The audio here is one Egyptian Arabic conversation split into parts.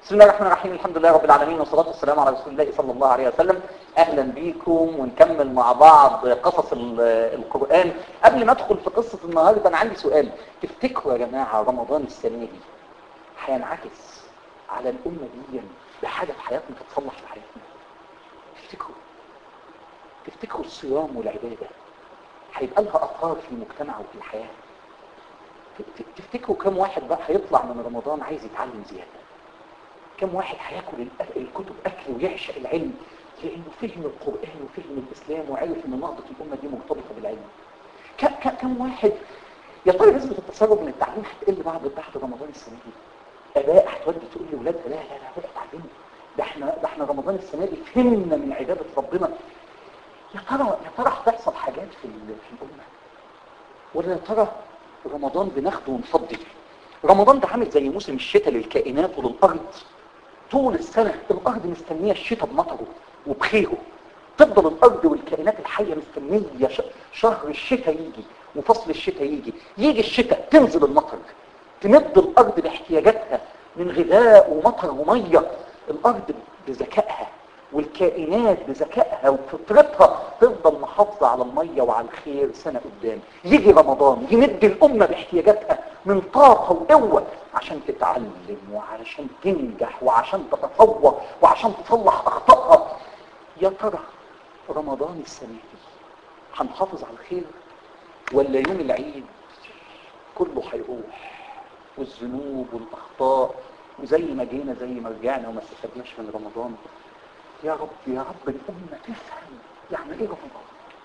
بسم الله الرحمن الرحيم الحمد لله رب العالمين والصلاة والسلام على رسول الله صلى الله عليه وسلم أهلا بيكم ونكمل مع بعض قصص ال- القرآن قبل ما أدخل في قصة النهاردة أنا عندي سؤال تفتكروا يا جماعة رمضان السنة دي هينعكس على الأمة دي بحاجة في حياتنا تتصلح في حياتنا تفتكروا تفتكروا الصيام والعبادة هيبقى لها أثار في المجتمع وفي الحياة ت- ت- تفتكروا كم واحد بقى هيطلع من رمضان عايز يتعلم زيادة كم واحد هياكل الأ- الكتب أكل ويعشق العلم لأنه فهم القرآن وفهم الإسلام وعرف أن نهضة الأمة دي مرتبطة بالعلم ك- ك- كم واحد يا ترى نسبة التسرب من التعليم هتقل بعد بعد رمضان السنة دي آباء هتودي تقول لأولادها لا لا لا روحوا اتعلموا ده احنا ده احنا رمضان السنة دي فهمنا من عبادة ربنا يا ترى يا ترى هتحصل حاجات في ال- في الأمة ولا يا ترى رمضان بناخده ونفضي رمضان ده عامل زي موسم الشتاء للكائنات وللأرض طول السنة الأرض مستنية الشتاء بمطره وبخيره تفضل الأرض والكائنات الحية مستنية ش- شهر الشتاء يجي وفصل الشتاء يجي يجي الشتاء تنزل المطر تمد الأرض باحتياجاتها من غذاء ومطر ومية الأرض بذكائها والكائنات بذكائها وفطرتها تفضل محافظة على المية وعلى الخير سنة قدام يجي رمضان يمد الأمة باحتياجاتها من طاقة وقوة عشان تتعلم وعشان تنجح وعشان تتفوق وعشان تصلح أخطائها يا ترى رمضان السنة دي هنحافظ على الخير ولا يوم العيد كله هيروح والذنوب والأخطاء وزي ما جينا زي ما رجعنا وما استفدناش من رمضان يا رب يا رب الأمة تفهم يعني ايه رمضان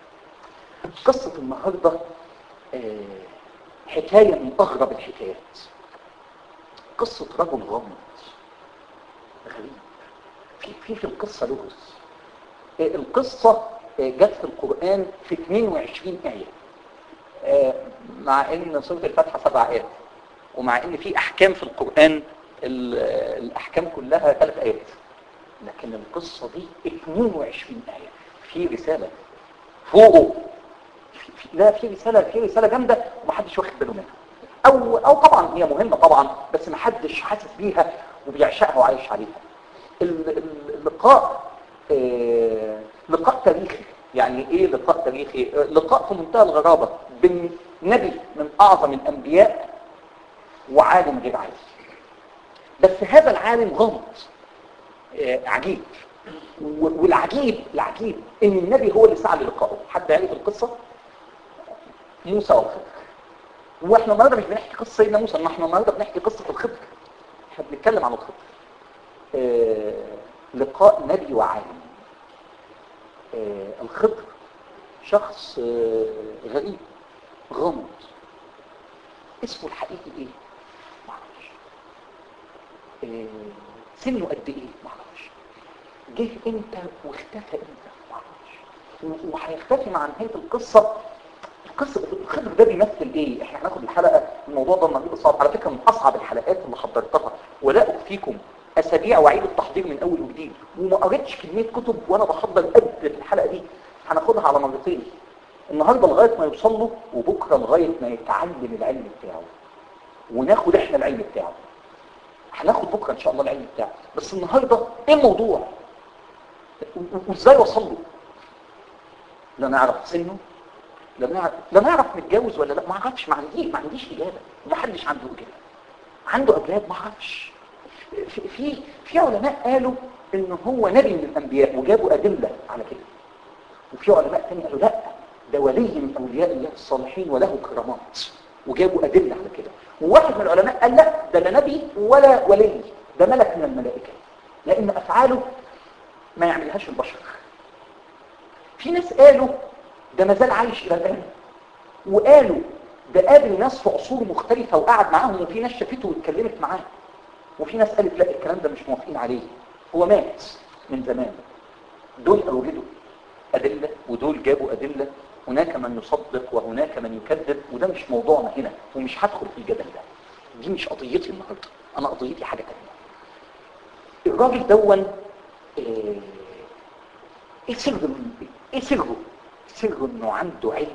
قصة النهاردة آه، حكاية من أغرب الحكايات قصة رجل غامض غريب في في في القصة لغز آه، القصة آه، جت في القرآن في 22 آية آه، مع ان سورة الفاتحة سبع آيات ومع ان في احكام في القرآن ال- الاحكام كلها ثلاث آيات لكن القصة دي 22 آية في رسالة فوقه في في لا في رسالة في رسالة جامدة ومحدش واخد باله منها او او طبعا هي مهمة طبعا بس محدش حاسس بيها وبيعشقها وعايش عليها ال- ال- اللقاء آه، لقاء تاريخي يعني ايه لقاء تاريخي آه، لقاء في منتهى الغرابة بين نبي من اعظم الانبياء وعالم غير عالم بس هذا العالم غامض آه، عجيب و- والعجيب العجيب ان النبي هو اللي سعى للقائه حد يعرف القصة موسى والخضر واحنا النهارده مش بنحكي قصة سيدنا موسى إن احنا النهارده بنحكي قصة الخضر احنا بنتكلم عن الخضر آه، لقاء نبي وعالم آه، الخضر شخص آه، غريب غامض اسمه الحقيقي ايه معرفش آه، سنه قد ايه معرفش جه امتى واختفى امتى معرفش و- وهيختفي مع نهاية القصة القصة الخضر ده بيمثل ايه احنا هناخد الحلقة الموضوع ده النهارده صعب على فكرة من اصعب الحلقات اللي حضرتها ولا اخفيكم اسابيع واعيد التحضير من اول وجديد وما قريتش كمية كتب وانا بحضر قد الحلقة دي هناخدها على مرتين النهارده لغاية ما يوصل له وبكرة لغاية ما يتعلم العلم بتاعه وناخد احنا العلم بتاعه هناخد بكرة ان شاء الله العلم بتاعه بس النهاردة ايه الموضوع و- و- وازاي وصل له لا نعرف سنه لا نعرف لا نعرف متجوز ولا لا ما اعرفش ما عنديش ما عنديش اجابه وما حدش عنده اجابه عنده اولاد ما اعرفش في في في علماء قالوا ان هو نبي من الانبياء وجابوا ادله على كده وفي علماء تاني قالوا لا ده ولي من اولياء الله الصالحين وله كرامات وجابوا ادله على كده وواحد من العلماء قال لا ده لا نبي ولا ولي ده ملك من الملائكه لان افعاله ما يعملهاش البشر في ناس قالوا ده ما زال عايش الى الان وقالوا ده قابل ناس في عصور مختلفة وقعد معاهم وفي ناس شافته واتكلمت معاه وفي ناس قالت لا الكلام ده مش موافقين عليه هو مات من زمان دول أوجدوا أدلة ودول جابوا أدلة هناك من يصدق وهناك من يكذب وده مش موضوعنا هنا ومش هدخل في الجدل ده دي مش قضيتي النهارده انا قضيتي حاجة تانية الراجل دون آه، ايه سره ايه سره سره انه عنده علم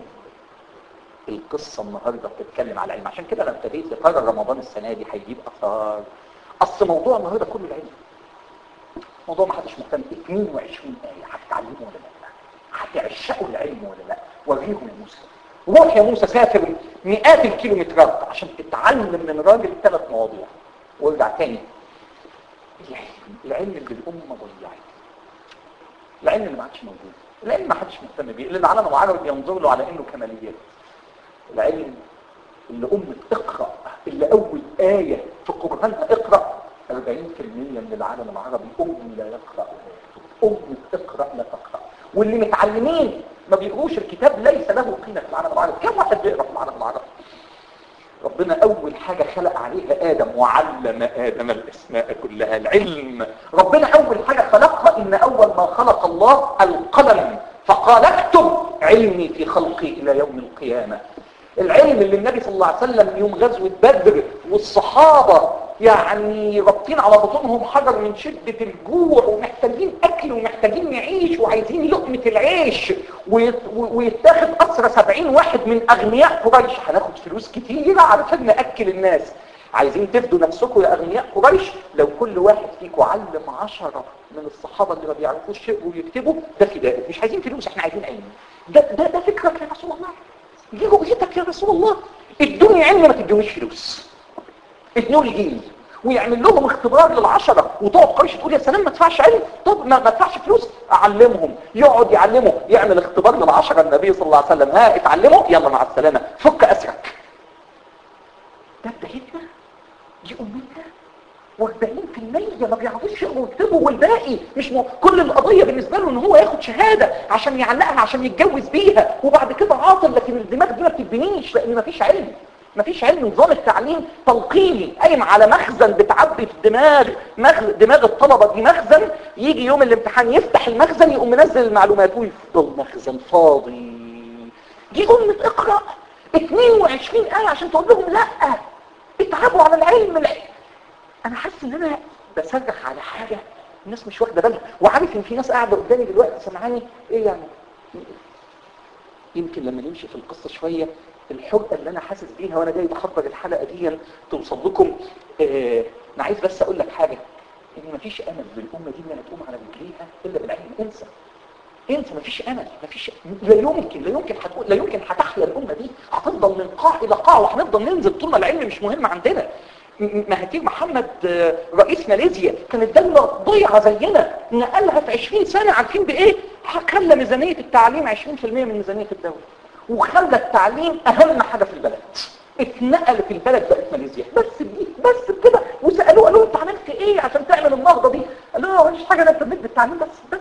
القصة النهاردة بتتكلم على العلم عشان كده انا ابتديت لقرر رمضان السنة دي هيجيب اثار اصل موضوع النهارده كله العلم موضوع ما حدش مهتم 22 آية هتتعلموا ولا لا هتعشقوا العلم ولا لا وريهم يا موسى روح يا موسى سافر مئات الكيلومترات عشان تتعلم من راجل ثلاث مواضيع وارجع تاني العلم العلم اللي الأمة ضيعت العلم اللي ما عادش موجود العلم ما حدش مهتم بيه اللي العالم العربي ينظر له على انه كماليات العلم اللي أمة اقرأ اللي أول آية في قرآنها اقرأ 40% من العالم العربي أم لا يقرأ ولا يكتب أم اقرأ لا تقرأ واللي متعلمين ما بيقروش الكتاب ليس له قيمة في العالم العربي كم واحد بيقرأ في العالم العربي ربنا أول حاجة خلق عليها آدم وعلم آدم الأسماء كلها العلم ربنا أول حاجة خلقها إن أول ما خلق الله القلم فقال اكتب علمي في خلقي إلى يوم القيامة العلم اللي النبي صلى الله عليه وسلم يوم غزوة بدر والصحابة يعني رابطين على بطونهم حجر من شدة الجوع ومحتاجين أكل ومحتاجين نعيش وعايزين لقمة العيش ويتاخد أسرى سبعين واحد من أغنياء قريش هناخد فلوس كتيرة علشان نأكل الناس عايزين تفدوا نفسكم يا أغنياء قريش لو كل واحد فيكم علم عشرة من الصحابة اللي ما بيعرفوش يقروا ويكتبوا ده فداء مش عايزين فلوس احنا عايزين علم ده, ده, ده فكرك يا رسول الله دي رؤيتك يا رسول الله ادوني علم ما تدونيش فلوس ادنوا لي دين ويعمل لهم اختبار للعشرة وتقعد قريش تقول يا سلام ما تدفعش علم طب ما تدفعش فلوس اعلمهم يقعد يعلمه يعمل اختبار للعشرة النبي صلى الله عليه وسلم ها اتعلموا يلا مع السلامة فك اسرك ده بدايتنا دي امتنا و40% ما بيعرفوش يقروا ويكتبوا والباقي مش م... كل القضية بالنسبة له ان هو ياخد شهادة عشان يعلقها عشان يتجوز بيها وبعد كده عاطل لكن الدماغ دي ما بتتبنيش لان ما فيش علم ما فيش علم نظام التعليم تلقيني قايم على مخزن بتعبي في الدماغ مخ... دماغ الطلبة دي مخزن يجي يوم الامتحان يفتح المخزن يقوم منزل المعلومات ويفضل مخزن فاضي دي أمة اقرأ 22 آية عشان تقول لهم لا اتعبوا على العلم العلم انا حاسس ان انا بصرخ على حاجة الناس مش واخده بالها وعارف ان في ناس قاعده قدامي دلوقتي سامعاني ايه يعني يمكن لما نمشي في القصه شويه الحرقه اللي انا حاسس بيها وانا جاي بحضر الحلقه دي توصل لكم آه انا عايز بس اقول لك حاجه ان مفيش امل بالامه دي انها تقوم على رجليها الا بالعلم انسى انت مفيش امل مفيش لا يمكن لا يمكن هتقول لا يمكن هتحيا الامه دي هتفضل من قاع الى قاع وهنفضل ننزل طول ما العلم مش مهم عندنا مهدي محمد رئيس ماليزيا كانت دولة ضيعة زينا نقلها في 20 سنة عارفين بايه خلى ميزانية التعليم 20% من ميزانية الدولة وخلى التعليم اهم حاجة في البلد اتنقل في البلد بقت ماليزيا بس دي بس كده وسألوه قالوا انت عملت ايه عشان تعمل النهضة دي قالوا له مفيش حاجة انا اهتميت بالتعليم بس بس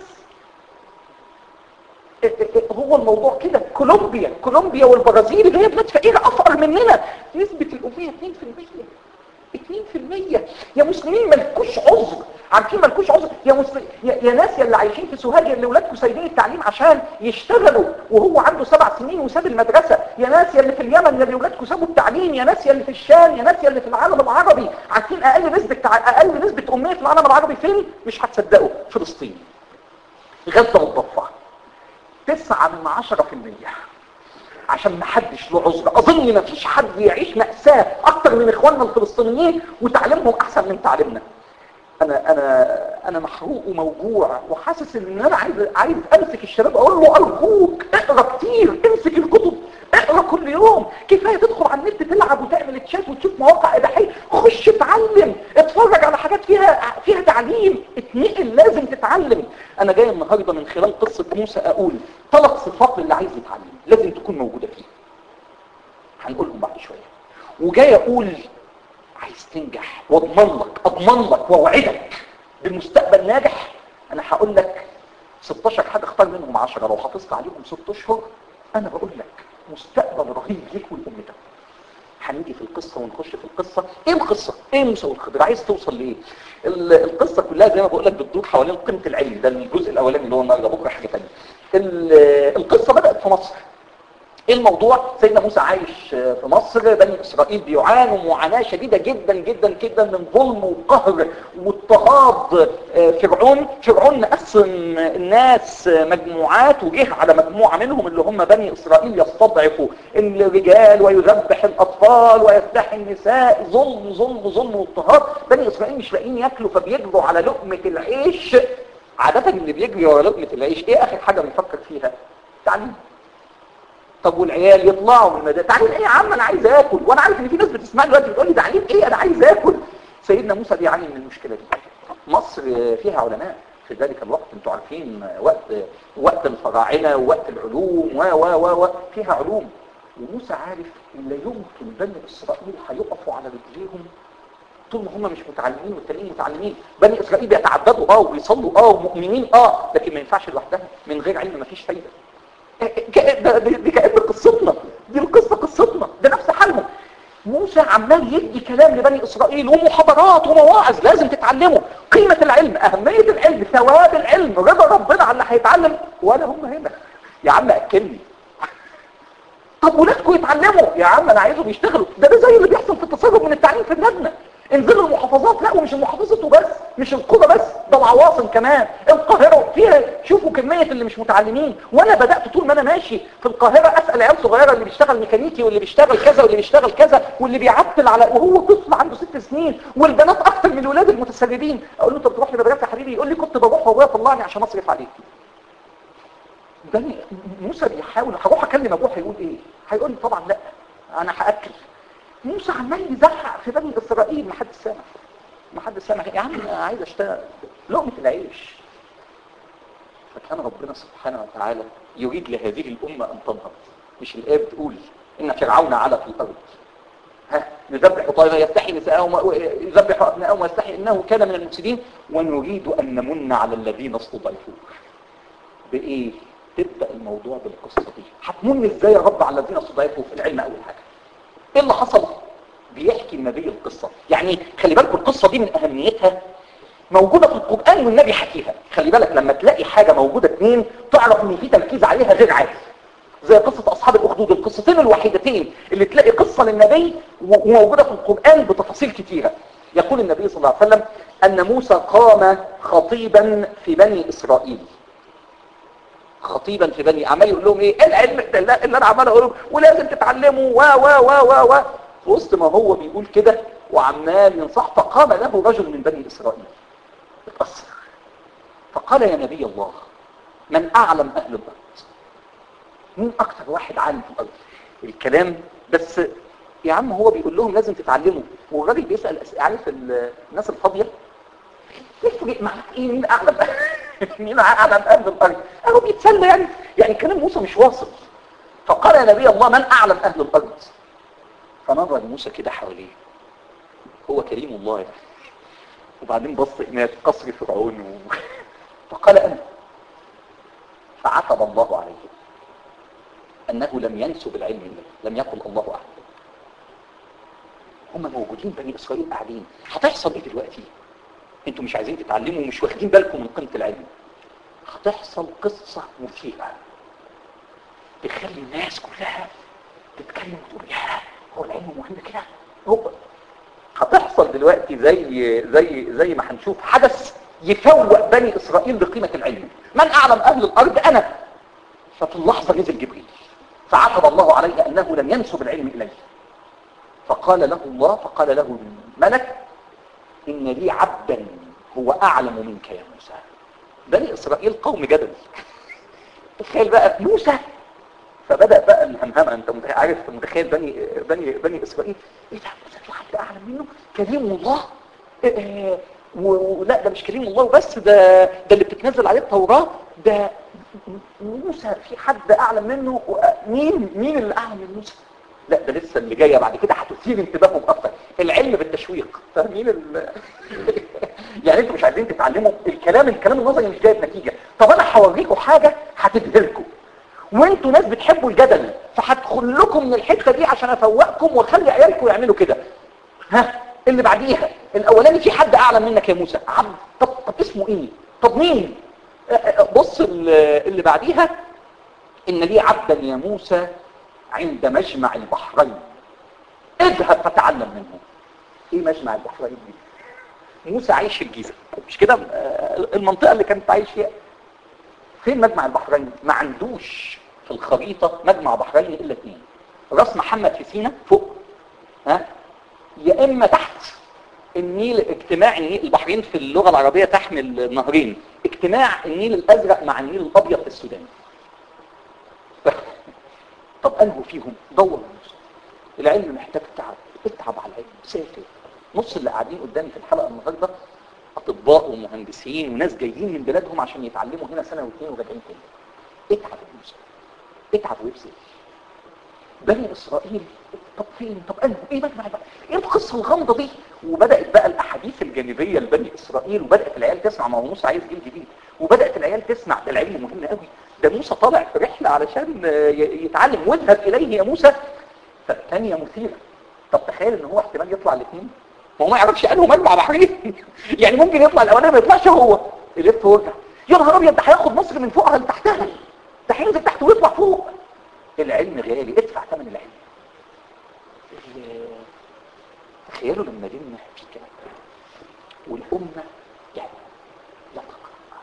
هو الموضوع كده كولومبيا كولومبيا والبرازيل اللي هي بلاد فقيرة افقر مننا نسبة الأمية 2% 2% يا مسلمين مالكوش عذر عارفين مالكوش عذر يا, مسلم يا, يا ناس يا اللي عايشين في سوهاج اللي ولادكم سايبين التعليم عشان يشتغلوا وهو عنده سبع سنين وساب المدرسة يا ناس يا اللي في اليمن يا اللي ولادكم سابوا التعليم يا ناس يا اللي في الشام يا ناس يا اللي في العالم العربي عارفين اقل نسبة تع... اقل نسبة امية في العالم العربي فين مش هتصدقوا فلسطين غزة والضفة تسعة من عشرة في المية عشان ما حدش له عذر اظن ما فيش حد يعيش مأساة اكتر من اخواننا الفلسطينيين وتعليمهم احسن من تعليمنا انا انا انا محروق وموجوع وحاسس ان انا عايز عايز امسك الشباب اقول له ارجوك اقرا كتير امسك الكتب اقرا كل يوم كفايه تدخل على النت تلعب وتعمل تشات وتشوف مواقع اباحيه خش اتعلم اتفرج على حاجات فيها فيها تعليم اتنقل لازم تتعلم انا جاي النهارده من خلال قصه موسى اقول ثلاث صفات للي عايز يتعلم لازم تكون موجوده فيه هنقولهم بعد شويه وجاي اقول عايز تنجح واضمن لك اضمن لك واوعدك بمستقبل ناجح انا هقول لك 16 حاجه اختار منهم 10 لو حافظت عليهم 6 اشهر انا بقول لك مستقبل رهيب ليك ولامتك هنيجي في القصة ونخش في القصة ايه القصة ايه موسى والخضر عايز توصل لايه القصة كلها زي ما بقول لك بتدور حوالين قيمة العلم ده الجزء الاولاني اللي هو النهارده بكره حاجة ثانيه القصة بدأت في مصر ايه الموضوع سيدنا موسى عايش في مصر بني اسرائيل بيعانوا معاناة شديدة جدا جدا جدا من ظلم وقهر واضطهاد فرعون فرعون قسم الناس مجموعات وجه على مجموعة منهم اللي هم بني اسرائيل يستضعفوا الرجال ويذبح الاطفال ويفتح النساء ظلم ظلم ظلم واضطهاد بني اسرائيل مش لاقيين ياكلوا فبيجروا على لقمة العيش عادة اللي بيجري ورا لقمة العيش ايه اخر حاجة بنفكر فيها تعليم طب والعيال يطلعوا من المدارس تعليم ايه يا عم انا عايز اكل وانا عارف ان في ناس بتسمعني دلوقتي بتقول لي تعليم ايه انا عايز اكل سيدنا موسى بيعاني من المشكله دي مصر فيها علماء في ذلك الوقت انتوا عارفين وقت وقت الفراعنه ووقت العلوم و و و و فيها علوم وموسى عارف ان لا يمكن بني اسرائيل هيقفوا على رجليهم طول ما هم مش متعلمين والتانيين متعلمين بني اسرائيل بيتعبدوا اه وبيصلوا اه ومؤمنين اه لكن ما ينفعش لوحدها من غير علم مفيش فايده دي كأن قصتنا دي القصة قصتنا ده نفس حالهم موسى عمال يدي كلام لبني إسرائيل ومحاضرات ومواعظ لازم تتعلموا قيمة العلم أهمية العلم ثواب العلم رضا ربنا على اللي هيتعلم ولا هم هنا يا عم أكلني طب ولادكم يتعلموا يا عم أنا عايزهم يشتغلوا ده ده زي اللي بيحصل في التصرف من التعليم في بلادنا انزلوا المحافظات لا ومش المحافظات وبس مش القرى بس ده العواصم كمان القاهرة فيها شوفوا كمية اللي مش متعلمين وانا بدأت طول ما انا ماشي في القاهرة اسأل عيال صغيرة اللي بيشتغل ميكانيكي واللي بيشتغل كذا واللي بيشتغل كذا واللي بيعطل على وهو طفل عنده ست سنين والبنات اكتر من الولاد المتسربين اقول له انت بتروح لمدرسة يا حبيبي يقول لي كنت بروح وابويا طلعني عشان اصرف عليك بني موسى بيحاول هروح اكلم ابوه هيقول ايه هيقول لي طبعا لا انا هاكل موسى عمال يزعق في بني اسرائيل ما حد سامع ما حد سامع يا عم انا عايز اشتغل لقمه العيش فكان ربنا سبحانه وتعالى يريد لهذه الامه ان تنهض مش الايه بتقول ان فرعون علا في الارض ها يذبح طائرة يستحي نساءهم يذبح ابنائهم ويستحي انه كان من المفسدين ونريد ان نمن على الذين استضعفوا بايه تبدا الموضوع بالقصه دي هتمن ازاي يا رب على الذين استضعفوا في العلم اول حاجه ايه اللي حصل بيحكي النبي القصة يعني خلي بالكم القصة دي من اهميتها موجودة في القرآن والنبي حكيها خلي بالك لما تلاقي حاجة موجودة اتنين تعرف ان في تركيز عليها غير عادي زي قصة اصحاب الاخدود القصتين الوحيدتين اللي تلاقي قصة للنبي وموجودة في القرآن بتفاصيل كتيرة يقول النبي صلى الله عليه وسلم ان موسى قام خطيبا في بني اسرائيل خطيبا في بني عمال يقول لهم ايه العلم اللي انا عمال اقوله ولازم تتعلموا و و و و و في وسط ما هو بيقول كده وعمال ينصح فقام له رجل من بني اسرائيل اتأثر فقال يا نبي الله من اعلم اهل الارض مين اكتر واحد عالم في الارض الكلام بس يا عم هو بيقول لهم لازم تتعلموا والراجل بيسأل عارف الناس الفاضية يفرق معاك ايه مين اعلم مين اعلم اهل الارض هو بيتسلى يعني يعني كلام موسى مش واصل فقال يا نبي الله من اعلم اهل الارض فنظر موسى كده حواليه هو كريم الله يعني وبعدين بص هناك قصر فرعون و... فقال انا فعتب الله عليه انه لم ينسب العلم منه لم يقل الله اعلم هم موجودين بني اسرائيل قاعدين هتحصل ايه دلوقتي انتوا مش عايزين تتعلموا ومش واخدين بالكم من قيمه العلم هتحصل قصه مثيره تخلي الناس كلها تتكلم وتقول يا هو العلم مهم كده هو هتحصل دلوقتي زي زي زي ما هنشوف حدث يفوق بني اسرائيل بقيمه العلم من اعلم اهل الارض انا ففي اللحظه نزل جبريل فعتب الله عليه انه لم ينسب العلم اليه فقال له الله فقال له الملك إن لي عبدا هو أعلم منك يا موسى بني إسرائيل قوم جدل تخيل بقى موسى فبدأ بقى الهمهمة أنت عارف متخيل بني بني بني إسرائيل إيه ده موسى في حد أعلم منه كريم الله إيه ولا ده مش كريم الله وبس ده ده اللي بتتنزل عليه التوراة ده موسى في حد أعلم منه مين مين اللي أعلم من موسى لا ده لسه اللي جايه بعد كده هتثير انتباههم اكتر العلم بالتشويق فاهمين ال... يعني انتوا مش عايزين تتعلموا الكلام الكلام النظري مش جايب نتيجه طب انا هوريكم حاجه هتبهركم وانتوا ناس بتحبوا الجدل فهدخل لكم من الحته دي عشان افوقكم واخلي عيالكم يعملوا كده ها اللي بعديها الاولاني في حد اعلم منك يا موسى عبد طب طب اسمه ايه طب مين بص اللي بعديها ان لي عبدا يا موسى عند مجمع البحرين اذهب فتعلم منه ايه مجمع البحرين دي موسى عايش في الجيزة مش كده آه، المنطقة اللي كانت عايش فيها فين مجمع البحرين ما عندوش في الخريطة مجمع بحرين الا اثنين راس محمد في سينا فوق ها يا اما تحت النيل اجتماع النيل البحرين في اللغة العربية تحمل نهرين اجتماع النيل الازرق مع النيل الابيض في السودان طب انهوا فيهم دور نفسه العلم محتاج تعب اتعب على العلم سافر نص اللي قاعدين قدامي في الحلقة النهاردة اطباء ومهندسين وناس جايين من بلادهم عشان يتعلموا هنا سنة واثنين وراجعين تاني اتعب يا موسى اتعب وابذل بني اسرائيل طب فين طب انهوا ايه مجمع بقى ايه القصه الغامضه دي وبدات بقى الاحاديث الجانبيه لبني اسرائيل وبدات العيال تسمع ما هو موسى عايز جيل جديد وبدات العيال تسمع ده العلم مهم قوي ده موسى طالع في رحله علشان ي- يتعلم واذهب اليه يا موسى فالثانيه مثيره طب تخيل ان هو احتمال يطلع الاثنين ما هو ما يعرفش انه مجمع بحرين يعني ممكن يطلع الاولاني ما يطلعش هو يلف ويرجع يا نهار ابيض ده هياخد مصر من فوقها لتحتها ده هينزل تحت ويطلع فوق العلم غالي ادفع ثمن العلم ال- تخيلوا لما ديننا في كلام والأمة يعني لا تقرأ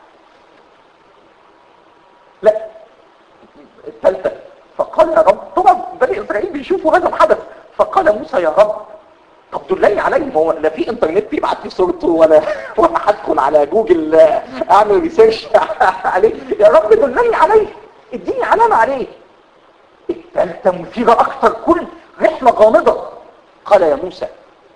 لا الثالثة فقال يا رب طبعا بني إسرائيل بيشوفوا هذا الحدث فقال موسى يا رب طب دلني عليه ما هو لا في انترنت يبعت لي صورته ولا ولا هدخل على جوجل اعمل ريسيرش عليه يا رب دلني عليه اديني علامة عليه الثالثة مثيرة أكثر كل رحلة غامضة قال يا موسى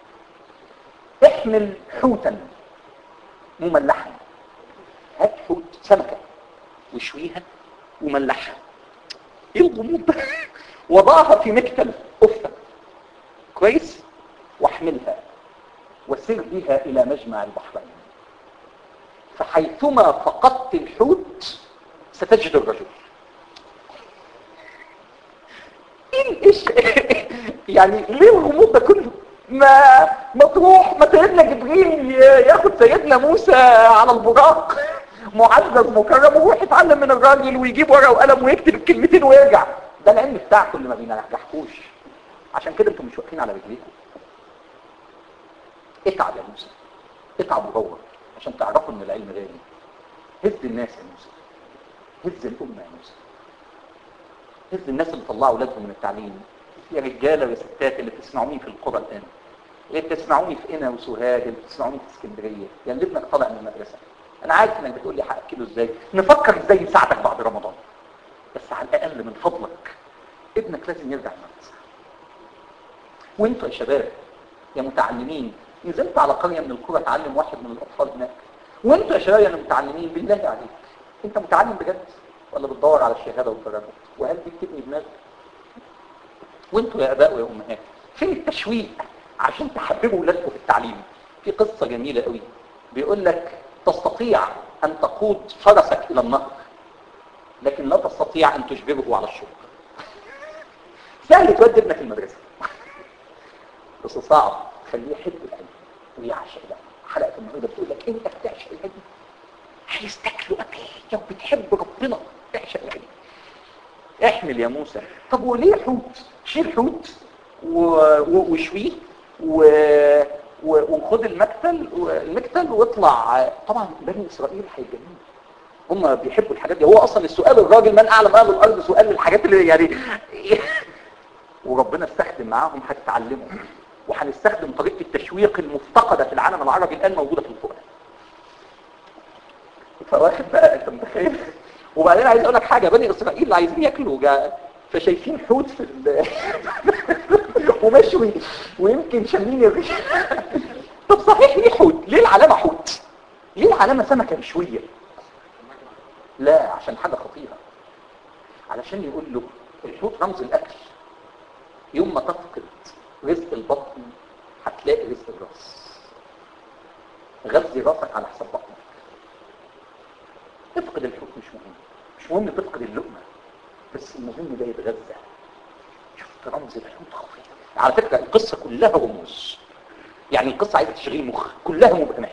احمل حوتا مملحا هات حوت سمكة وشويها وملحها ايه الغموض ده وضعها في مكتل أفة كويس واحملها وسر بها إلى مجمع البحرين فحيثما فقدت الحوت ستجد الرجل ايه ايش يعني ليه الغموض ده كله ما ما تروح ما سيدنا جبريل ياخد سيدنا موسى على البراق معزز مكرم ويروح يتعلم من الراجل ويجيب ورقه وقلم ويكتب الكلمتين ويرجع ده العلم بتاعكم اللي ما بينجحكوش عشان كده انتم مش واقفين على رجليكم اتعب يا موسى اتعب ودور عشان تعرفوا ان العلم غالي هز الناس يا موسى هز الامه يا موسى هز الناس اللي طلعوا اولادهم من التعليم يا رجاله ويا ستات اللي بتسمعوني في القرى الان اللي بتسمعوني في قنا وسوهاج اللي بتسمعوني في اسكندريه يا اللي ابنك طالع من المدرسه انا عارف انك بتقول لي هاكله ازاي نفكر ازاي نساعدك بعد رمضان بس على الاقل من فضلك ابنك لازم يرجع المدرسه وانتوا يا شباب يا متعلمين نزلت على قريه من القرى تعلم واحد من الاطفال هناك وانتوا يا شباب يا متعلمين بالله عليك انت متعلم بجد ولا بتدور على الشهاده والتجربه وهل دي بتبني دماغك وانتوا يا اباء ويا امهات فين التشويق عشان تحببوا ولادكم في التعليم في قصه جميله قوي بيقول لك تستطيع ان تقود فرسك الى النهر لكن لا تستطيع ان تجبره على الشرب سهل تودي ابنك المدرسه بس صعب خليه يحب العلم ويعشق العلم حلقه النهارده بتقول لك انت بتعشق العلم عايز تاكله اكل لو بتحب ربنا اعشق العلم احمل يا موسى طب وليه حوت شيل حوت و... و... وشويه و... و... وخد المكتل المكتل واطلع طبعا بني اسرائيل هيتجننوا هم بيحبوا الحاجات دي هو اصلا السؤال الراجل من اعلم اهل الارض سؤال من الحاجات اللي يعني وربنا استخدم معاهم هتتعلموا وهنستخدم طريقه التشويق المفتقده في العالم العربي الان موجوده في القران فواخد بقى انت متخيل وبعدين عايز اقول لك حاجه بني اسرائيل اللي عايزين ياكلوا جا فشايفين حوت في ال... ومشوي ويمكن شامين الريش طب صحيح ليه حوت ليه العلامه حوت ليه العلامه سمكه مشويه لا عشان حاجه خطيره علشان يقول له الحوت رمز الاكل يوم ما تفقد رزق البطن هتلاقي رزق الراس غذي راسك على حساب بطنك تفقد الحوت مش مهم مش مهم تفقد اللقمة بس المهم ده يتغذى شفت رمز الحوت خطير على فكرة القصة كلها رموز يعني القصة عايزة تشغيل مخ كلها مبهمات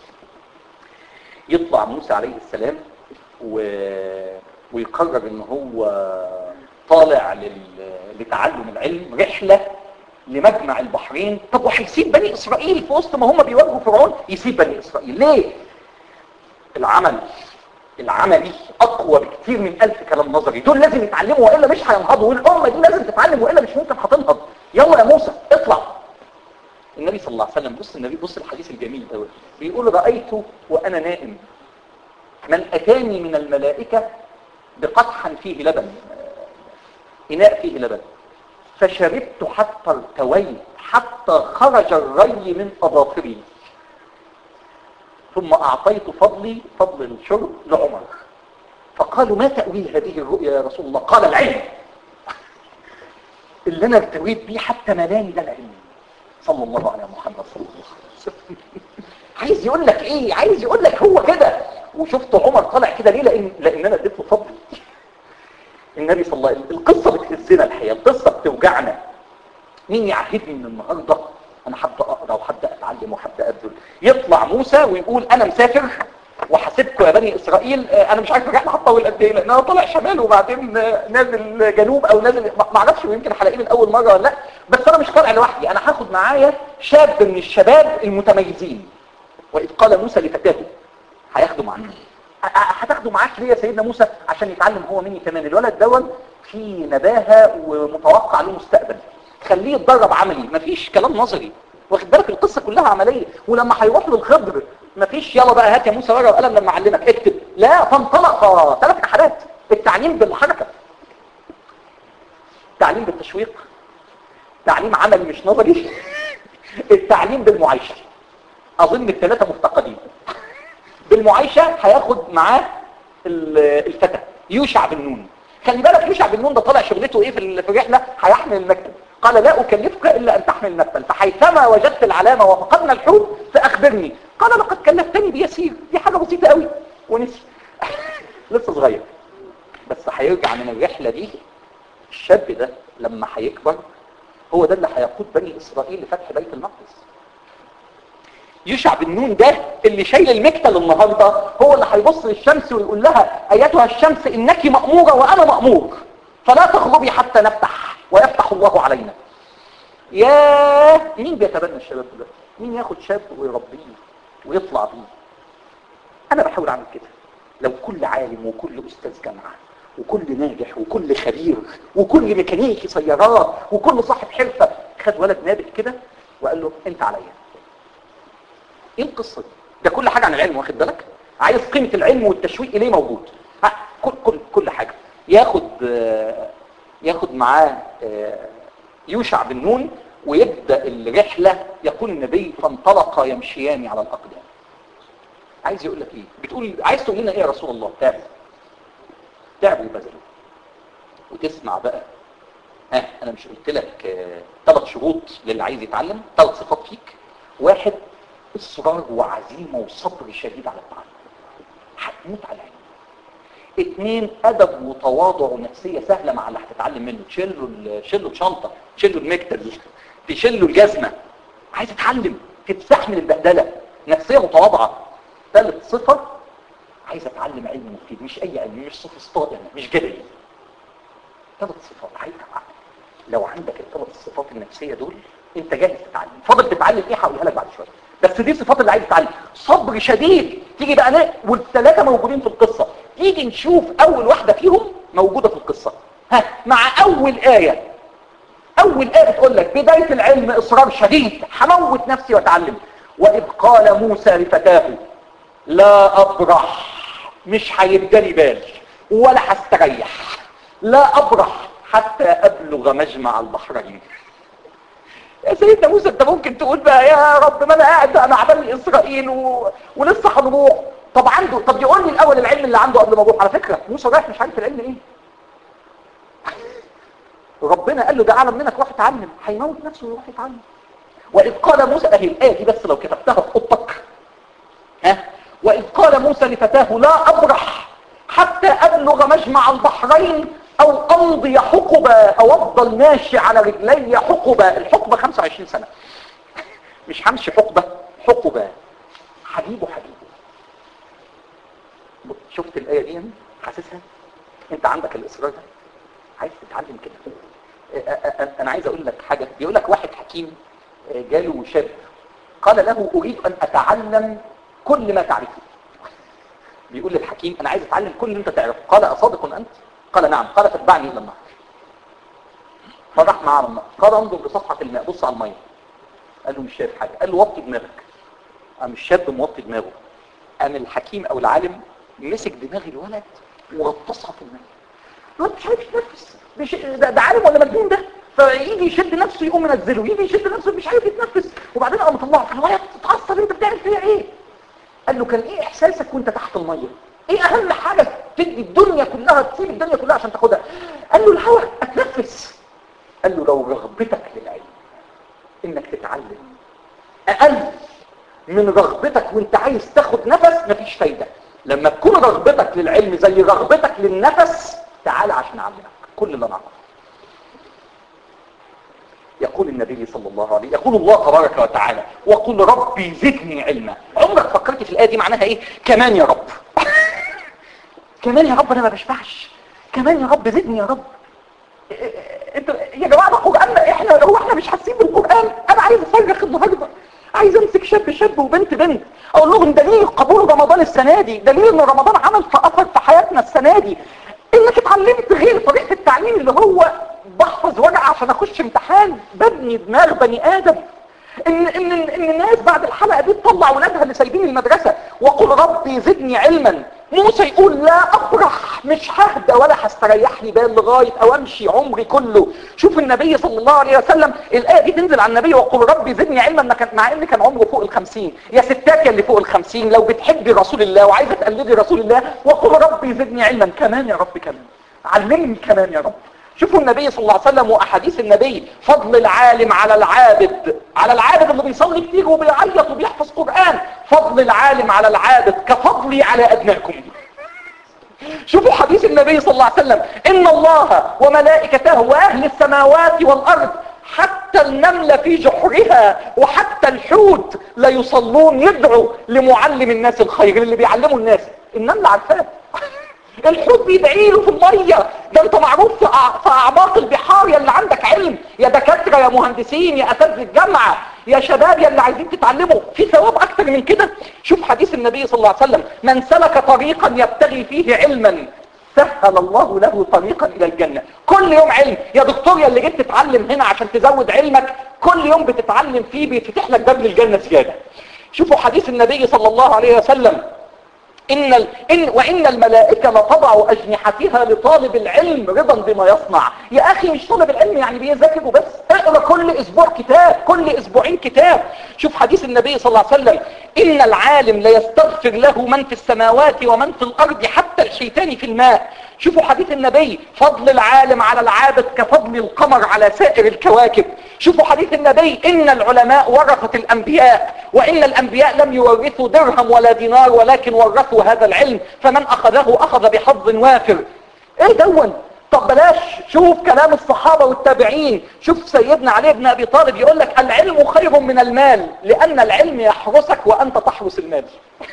يطلع موسى عليه السلام و... ويقرر ان هو طالع لل... لتعلم العلم رحلة لمجمع البحرين طب وهيسيب بني اسرائيل في وسط ما هم بيواجهوا فرعون يسيب بني اسرائيل ليه العمل العملي اقوى بكتير من الف كلام نظري دول لازم يتعلموا والا مش هينهضوا والامه دي لازم تتعلم والا مش ممكن هتنهض يلا يا موسى اطلع النبي صلى الله عليه وسلم بص النبي بص الحديث الجميل قوي بيقول رايت وانا نائم من اتاني من الملائكه بقدح فيه لبن اناء فيه لبن فشربت حتى ارتويت حتى خرج الري من اظافري ثم اعطيت فضلي فضل الشرب لعمر فقالوا ما تأويل هذه الرؤيا يا رسول الله قال العلم اللي انا ارتويت بيه حتى ملاني ده العلم صلى الله على محمد صلى الله عليه وسلم عايز يقول لك ايه عايز يقول لك هو كده وشفت عمر طالع كده ليه لان لان انا اديت له فضل النبي صلى الله عليه وسلم القصه بتهزنا الحقيقه القصه بتوجعنا مين يعهدني من النهارده انا هبدا اقرا وهبدا اتعلم وهبدا ابذل يطلع موسى ويقول انا مسافر وحاسبكم يا بني اسرائيل انا مش عارف الرحله هتطول قد ايه لان انا طالع شمال وبعدين نازل جنوب او نازل ما اعرفش يمكن هلاقيه من اول مره ولا لا بس انا مش طالع لوحدي انا هاخد معايا شاب من الشباب المتميزين واذ قال موسى لفتاه هياخده معاك هتاخده معاك ليه يا سيدنا موسى عشان يتعلم هو مني كمان الولد دون فيه نباهه ومتوقع له مستقبل خليه يتدرب عملي مفيش كلام نظري واخد بالك القصه كلها عمليه ولما هيروح للخضر مفيش يلا بقى هات يا موسى ورقه وقلم لما اعلمك اكتب لا فانطلق ثلاث رحلات التعليم بالحركه التعليم بالتشويق تعليم عملي مش نظري التعليم بالمعايشه اظن الثلاثه مفتقدين بالمعايشه هياخد معاه الفتى يوشع بن نون خلي بالك يوشع بن نون ده طالع شغلته ايه في الرحله هيحمل المكتب قال لا أكلفك إلا أن تحمل نفسا فحيثما وجدت العلامة وفقدنا الحوت فأخبرني قال لقد كلفتني بيسير دي حاجة بسيطة قوي ونسي لسه صغير بس هيرجع من الرحلة دي الشاب ده لما هيكبر هو ده اللي هيقود بني إسرائيل لفتح بيت المقدس يشع بن نون ده اللي شايل المكتل النهاردة هو اللي هيبص للشمس ويقول لها أيتها الشمس إنك مأمورة وأنا مأمور فلا تغضبي حتى نفتح ويفتح الله علينا يا مين بيتبنى الشباب ده مين ياخد شاب ويربيه ويطلع بيه انا بحاول اعمل كده لو كل عالم وكل استاذ جامعه وكل ناجح وكل خبير وكل ميكانيكي سيارات وكل صاحب حرفه خد ولد نابت كده وقال له انت عليا ايه القصه دي ده كل حاجه عن العلم واخد بالك عايز قيمه العلم والتشويق اليه موجود ها كل كل كل حاجه ياخد ياخد معاه يوشع بن نون ويبدأ الرحلة يقول النبي فانطلق يمشيان على الأقدام عايز يقول لك ايه بتقول عايز تقول لنا ايه يا رسول الله تعب تعب وبذل وتسمع بقى ها انا مش قلت لك ثلاث شروط للي عايز يتعلم ثلاث صفات فيك واحد اصرار وعزيمه وصبر شديد على التعلم هتموت على العلم اثنين ادب وتواضع ونفسيه سهله مع اللي هتتعلم منه تشيله تشيله الشنطه تشيله المكتب تشيله الجزمه عايز تتعلم تتستحمل البهدله نفسيه متواضعه ثالث صفه عايز اتعلم علم مفيد مش اي علم مش سوفسطائي يعني مش جدلي ثلاث صفات عايز لو عندك الثلاث صفات النفسيه دول انت جاهز تتعلم فاضل تتعلم ايه هقولها لك بعد شويه بس دي صفات اللي عايز تتعلم صبر شديد تيجي بقى نا... والثلاثه موجودين في القصه تيجي نشوف اول واحده فيهم موجوده في القصه ها مع اول ايه اول ايه بتقول لك بدايه العلم اصرار شديد هموت نفسي واتعلم واذ قال موسى لفتاه لا ابرح مش هيبدالي بال ولا هستريح لا ابرح حتى ابلغ مجمع البحرين يا سيدنا موسى انت ممكن تقول بقى يا رب ما انا قاعد بقى مع بني اسرائيل و... ولسه هنروح طب عنده طب يقول لي الاول العلم اللي عنده قبل ما اروح على فكره موسى رايح مش عارف العلم ايه ربنا قال له ده اعلم منك روح اتعلم هيموت نفسه ويروح يتعلم واذ قال موسى اهي الايه دي بس لو كتبتها في اوضتك ها واذ قال موسى لفتاه لا ابرح حتى ابلغ مجمع البحرين او امضي حقبة او افضل ماشي على رجلي حقبة الحقبة 25 سنة مش همشي حقبة حقبة حبيبه حبيبه شفت الآية دي حاسسها انت عندك الاصرار ده عايز تتعلم كده انا عايز اقول لك حاجة بيقول لك واحد حكيم جاله شاب قال له اريد ان اتعلم كل ما تعرفه بيقول للحكيم انا عايز اتعلم كل اللي انت تعرفه قال اصادق انت قال نعم قال فاتبعني الى النهر فراح معاه النهر قال انظر لصفحة الماء بص على المية قال له مش شايف حاجة قال له وطي دماغك قام الشاب موطي دماغه قام الحكيم او العالم مسك دماغ الولد وغطسها في الماء الولد مش عارف يتنفس مش ده, ده عالم ولا مجنون ده فيجي يشد نفسه يقوم منزله يجي يشد نفسه مش عارف يتنفس وبعدين قام مطلعه فالولد تتعصب انت بتعمل فيها ايه قال له كان ايه احساسك وانت تحت الميه ايه اهم حاجه تدي الدنيا كلها تسيب الدنيا كلها عشان تاخدها قال له الهواء اتنفس قال له لو رغبتك للعلم انك تتعلم اقل من رغبتك وانت عايز تاخد نفس مفيش فايدة لما تكون رغبتك للعلم زي رغبتك للنفس تعال عشان اعلمك كل اللي انا اعرفه يقول النبي صلى الله عليه يقول الله تبارك وتعالى وقل ربي زدني علما عمرك فكرت في الآية دي معناها ايه كمان يا رب كمان يا رب انا ما بشبعش كمان يا رب زدني يا رب انتوا يا جماعه ده القران احنا هو احنا مش حاسين بالقران انا عايز اصرخ النهارده عايز امسك شاب شاب وبنت بنت اقول لهم دليل قبول رمضان السنه دي دليل ان رمضان عمل في اثر في حياتنا السنه دي انك اتعلمت غير طريقه التعليم اللي هو بحفظ ورقه عشان اخش امتحان ببني دماغ بني ادم ان ان ان الناس بعد الحلقه دي تطلع اولادها اللي سايبين المدرسه وقل ربي زدني علما موسى يقول لا افرح مش ههدى ولا هستريح لي بال لغايه او امشي عمري كله شوف النبي صلى الله عليه وسلم الايه دي تنزل على النبي وقل ربي زدني علما مع ان كان عمره فوق الخمسين يا ستات يا اللي فوق الخمسين لو بتحبي رسول الله وعايزه تقلدي رسول الله وقل ربي زدني علما كمان يا رب كمان علمني كمان يا رب شوفوا النبي صلى الله عليه وسلم واحاديث النبي فضل العالم على العابد على العابد اللي بيصلي كتير وبيعيط وبيحفظ قرآن فضل العالم على العابد كفضلي على ادناكم شوفوا حديث النبي صلى الله عليه وسلم ان الله وملائكته واهل السماوات والارض حتى النملة في جحرها وحتى الحوت لا يصلون يدعوا لمعلم الناس الخير اللي بيعلموا الناس النملة عارفاه الحوت بيدعي له في الميه ده انت معروف في في اعماق البحار يا اللي عندك علم يا دكاتره يا مهندسين يا اساتذه الجامعه يا شباب يا اللي عايزين تتعلموا في ثواب اكتر من كده شوف حديث النبي صلى الله عليه وسلم من سلك طريقا يبتغي فيه علما سهل الله له طريقا الى الجنه كل يوم علم يا دكتور يا اللي جيت تتعلم هنا عشان تزود علمك كل يوم بتتعلم فيه بيتفتح لك باب للجنه زياده شوفوا حديث النبي صلى الله عليه وسلم إن ال... إن وإن الملائكة لتضع أجنحتها لطالب العلم رضا بما يصنع يا أخي مش طالب العلم يعني بيذاكر وبس اقرأ كل أسبوع كتاب كل أسبوعين كتاب شوف حديث النبي صلى الله عليه وسلم إن العالم ليستغفر له من في السماوات ومن في الأرض حتى الحيتان في الماء شوفوا حديث النبي فضل العالم على العابد كفضل القمر على سائر الكواكب شوفوا حديث النبي إن العلماء ورثة الأنبياء وإن الأنبياء لم يورثوا درهم ولا دينار ولكن ورثوا هذا العلم فمن أخذه أخذ بحظ وافر إيه دون طب بلاش شوف كلام الصحابة والتابعين شوف سيدنا علي بن أبي طالب يقول لك العلم خير من المال لأن العلم يحرسك وأنت تحرس المال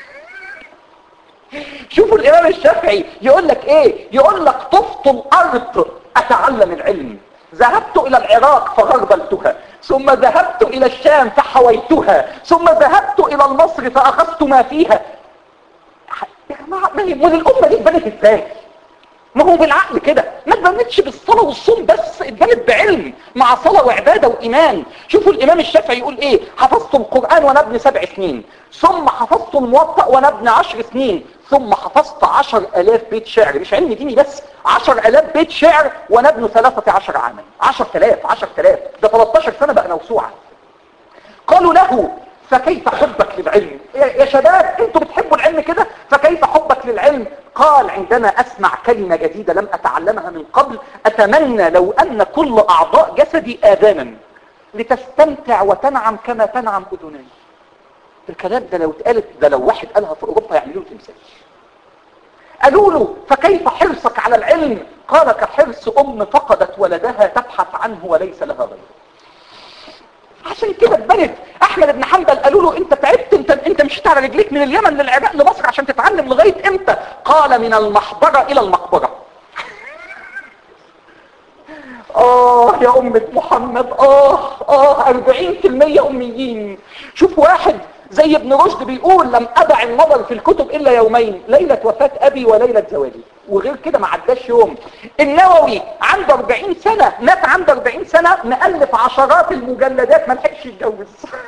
شوفوا الإمام الشافعي يقول لك إيه يقول لك طفت الأرض أتعلم العلم ذهبت إلى العراق فغربلتها ثم ذهبت إلى الشام فحويتها ثم ذهبت إلى مصر فأخذت ما فيها يا جماعة ما هي الأمة دي اتبنت إزاي ما هو بالعقل كده ما اتبنتش بالصلاة والصوم بس اتبنت بعلم مع صلاة وعبادة وإيمان شوفوا الإمام الشافعي يقول إيه حفظت القرآن وأنا ابن سبع سنين ثم حفظت الموطأ وأنا ابن عشر سنين ثم حفظت عشر ألاف بيت شعر مش علم ديني بس عشر ألاف بيت شعر وأنا ابن ثلاثة عشر عاما عشر تلاف عشر تلاف ده 13 سنة بقى موسوعة قالوا له فكيف حبك للعلم يا شباب انتوا بتحبوا العلم كده فكيف حبك للعلم قال عندما اسمع كلمة جديدة لم اتعلمها من قبل اتمنى لو ان كل اعضاء جسدي اذانا لتستمتع وتنعم كما تنعم اذناي الكلام ده لو اتقالت ده لو واحد قالها في اوروبا يعملوا له تمثال قالوا له فكيف حرصك على العلم قال كحرص ام فقدت ولدها تبحث عنه وليس لها غيره عشان كده اتبنت احمد بن حنبل قالوا له انت تعبت انت انت مشيت على رجليك من اليمن للعراق لمصر عشان تتعلم لغايه امتى قال من المحبره الى المقبره اه يا أمة محمد اه اه 40% أميين شوف واحد زي ابن رشد بيقول لم أدع النظر في الكتب إلا يومين ليلة وفاة أبي وليلة زواجي وغير كده ما عداش يوم النووي عنده 40 سنة مات عنده 40 سنة مؤلف عشرات المجلدات ما لحقش يتجوز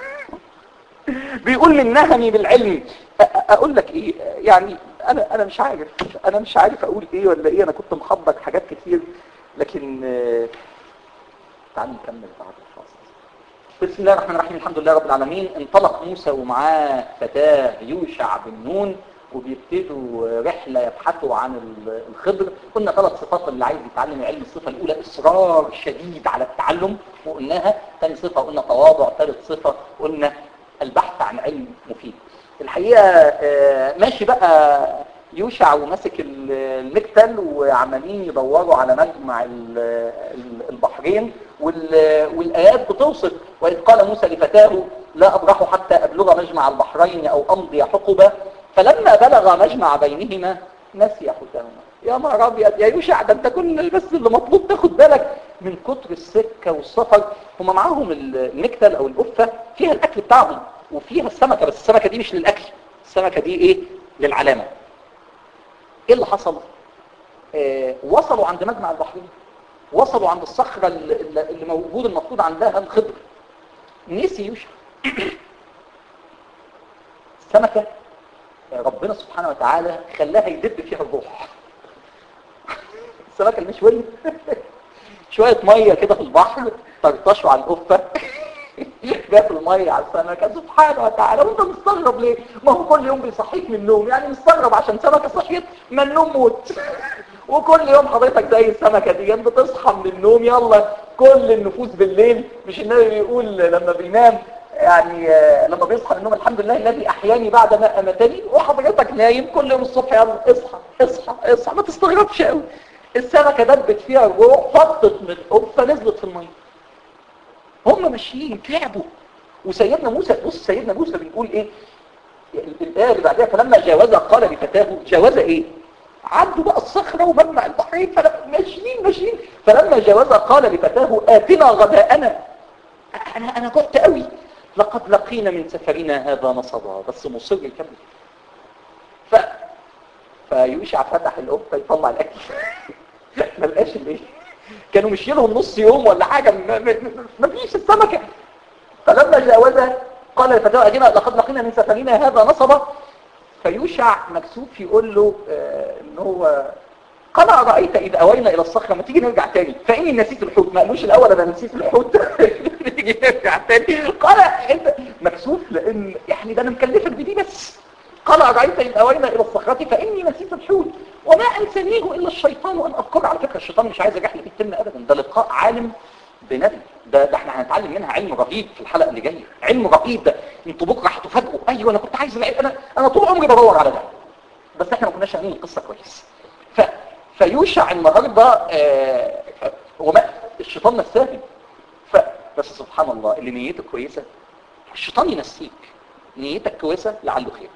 بيقول من نهمي بالعلم أ- اقول لك ايه يعني انا انا مش عارف انا مش عارف اقول ايه ولا ايه انا كنت محضر حاجات كتير لكن آه، تعالوا نكمل بعد الفاصل بسم الله الرحمن الرحيم الحمد لله رب العالمين انطلق موسى ومعاه فتاه يوشع بن نون وبيبتدوا رحلة يبحثوا عن ال- الخضر قلنا ثلاث صفات اللي عايز يتعلم علم الصفة الأولى إصرار شديد على التعلم وقلناها ثاني صفة قلنا تواضع ثالث صفة قلنا البحث عن علم مفيد الحقيقة آه، ماشي بقى يوشع وماسك ال- المكتل وعمالين يدوروا على مجمع ال- ال- البحرين وال- والآيات بتوصف وإذ قال موسى لفتاه لا أبرح حتى أبلغ مجمع البحرين أو أمضي حقبة فلما بلغ مجمع بينهما نسي حوتهما يا نهار ابيض يا يوشع ده انت كل بس اللي مطلوب تاخد بالك من كتر السكه والسفر هم معاهم المكتل او القفه فيها الاكل بتاعهم وفيها السمكه بس السمكه دي مش للاكل السمكه دي ايه للعلامه ايه اللي حصل آه وصلوا عند مجمع البحرين وصلوا عند الصخره اللي, اللي موجود المفروض عندها الخضر نسي يوشع السمكه ربنا سبحانه وتعالى خلاها يدب فيها الروح السمكة المشوية شوية مية كده في البحر طرطشوا على القفة جات المية على السمكة سبحانه وتعالى وانت مستغرب ليه ما هو كل يوم بيصحيك من النوم يعني مستغرب عشان سمكة صحيت ما النوم موت وكل يوم حضرتك زي السمكة دي انت تصحى من النوم يلا كل النفوس بالليل مش النبي بيقول لما بينام يعني آه، لما بيصحى من النوم الحمد لله الذي احياني بعد ما امتني وحضرتك نايم كل يوم الصبح يلا اصحى اصحى اصحى ما تستغربش قوي السمكه دبت فيها الروح فطت من القفه نزلت في الميه هم ماشيين تعبوا وسيدنا موسى بص سيدنا موسى بيقول ايه الايه اللي بعدها فلما جاوزها قال لفتاه جاوز ايه عدوا بقى الصخره ومجمع البحرين فلا- ماشيين ماشيين فلما جاوزها قال لفتاه اتنا غداءنا انا انا جعت قوي لقد لقينا من سفرنا هذا نصبا بس مصر يكمل ف فيوشع فتح القفه يطلع الاكل ما لقاش الايه كانوا مشي لهم نص يوم ولا حاجه ما- ما ما فيش السمكه فلما جاوزها قال لفتاه اتنا لقد لقينا من سفرنا هذا نصبا فيوشع مكسوف يقول له آه، ان هو قال أرأيت إذ أوينا إلى الصخرة ما تيجي نرجع تاني فإني نسيت الحوت ما قالوش الأول أنا نسيت الحوت تيجي نرجع تاني قال أنت مكسوف لأن يعني ده أنا مكلفك بدي بس قال أرأيت إذ أوينا إلى الصخرة فإني نسيت الحوت وما أنسانيه إلا الشيطان وأن أذكر على فكرة الشيطان مش عايز الرحلة دي تتم أبدا ده لقاء عالم بنبي ده, ده احنا هنتعلم منها علم رهيب في الحلقة اللي جاية علم رهيب ده انتوا بكرة هتفاجئوا ايوه انا كنت عايز العلم انا انا طول عمري بدور على ده بس احنا ما كناش فاهمين القصة كويس ف... فيوشع النهاردة آه... وما الشيطان نساهي ف... بس سبحان الله اللي نيته كويسة الشيطان ينسيك نيتك كويسة لعله خير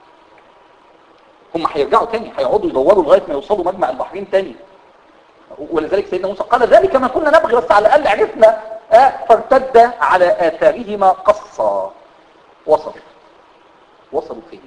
هم هيرجعوا تاني هيقعدوا يدوروا لغاية ما يوصلوا مجمع البحرين تاني ولذلك سيدنا موسى قال ذلك ما كنا نبغي بس على الأقل عرفنا آه فارتد على آثارهما قصا وصلوا وصلوا فين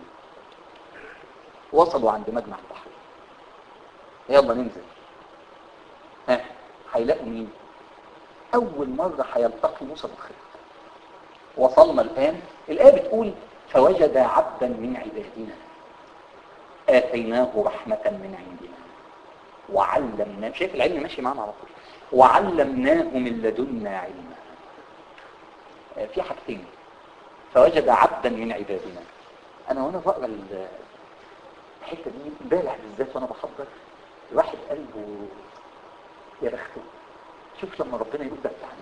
وصلوا عند مجمع البحر يلا ننزل ها هيلاقوا مين أول مرة هيلتقي موسى بالخير وصلنا الآن الآية بتقول فوجد عبدا من عبادنا آتيناه رحمة من عندنا وعلمناه شايف العلم ماشي معانا على طول وعلمناه من لدنا علما آه، في حاجتين فوجد عبدا من عبادنا انا وانا بقرا ال- الحته دي امبارح بالذات وانا بحضر الواحد قلبه يا بخته شوف لما ربنا يقول ده بتاعنا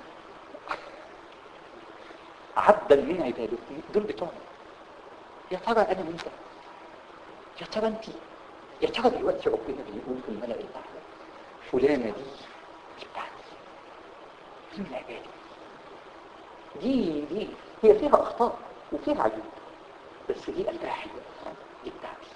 عبدا من عباده دول بتوعنا يا ترى انا وانت يا ترى انت يا ترى دلوقتي ربنا بيقول في الملأ الأعلى فلانة دي دي بتاعتي دي من عبادي دي دي هي فيها أخطاء وفيها عيوب بس دي قلبها حلوة دي بتاعتي